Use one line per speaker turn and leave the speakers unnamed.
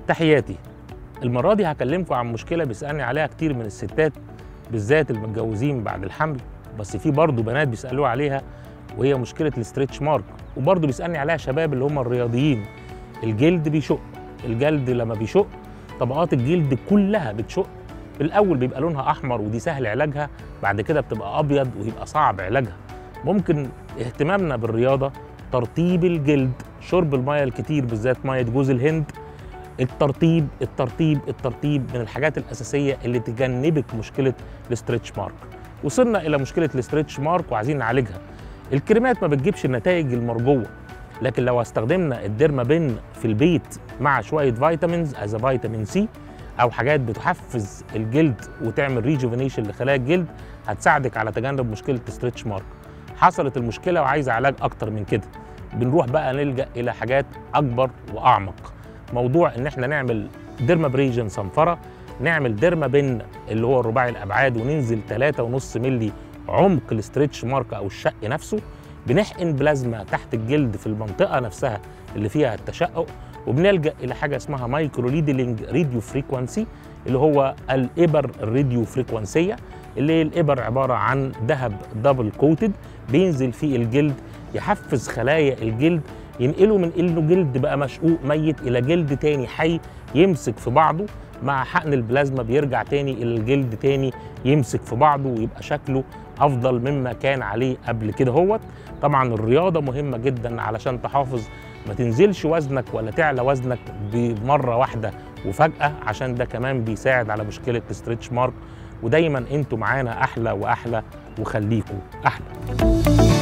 تحياتي المرة دي هكلمكم عن مشكلة بيسألني عليها كتير من الستات بالذات المتجوزين بعد الحمل بس في برضه بنات بيسألوا عليها وهي مشكلة الاسترتش مارك وبرضه بيسألني عليها شباب اللي هم الرياضيين الجلد بيشق الجلد لما بيشق طبقات الجلد كلها بتشق الأول بيبقى لونها أحمر ودي سهل علاجها بعد كده بتبقى أبيض ويبقى صعب علاجها ممكن اهتمامنا بالرياضة ترطيب الجلد شرب المياه الكتير بالذات مياه جوز الهند الترطيب الترطيب الترطيب من الحاجات الاساسيه اللي تجنبك مشكله الاسترتش مارك وصلنا الى مشكله الاسترتش مارك وعايزين نعالجها الكريمات ما بتجيبش النتائج المرجوه لكن لو استخدمنا الديرما بن في البيت مع شويه فيتامينز از فيتامين سي او حاجات بتحفز الجلد وتعمل ريجوفينيشن لخلايا الجلد هتساعدك على تجنب مشكله الاسترتش مارك حصلت المشكله وعايزه علاج اكتر من كده بنروح بقى نلجا الى حاجات اكبر واعمق موضوع ان احنا نعمل ديرما بريجن صنفره نعمل ديرما بن اللي هو الرباعي الابعاد وننزل 3.5 مللي عمق الاسترتش مارك او الشق نفسه بنحقن بلازما تحت الجلد في المنطقه نفسها اللي فيها التشقق وبنلجا الى حاجه اسمها مايكرو ليدلينج راديو فريكوانسي اللي هو الابر الراديو فريكوانسيه اللي هي الابر عباره عن ذهب دبل كوتد بينزل في الجلد يحفز خلايا الجلد ينقله من انه جلد بقى مشقوق ميت الى جلد تاني حي يمسك في بعضه مع حقن البلازما بيرجع تاني الى الجلد تاني يمسك في بعضه ويبقى شكله افضل مما كان عليه قبل كده هوت طبعا الرياضه مهمه جدا علشان تحافظ ما تنزلش وزنك ولا تعلى وزنك بمره واحده وفجاه عشان ده كمان بيساعد على مشكله الستريتش مارك ودايما انتوا معانا احلى واحلى وخليكوا احلى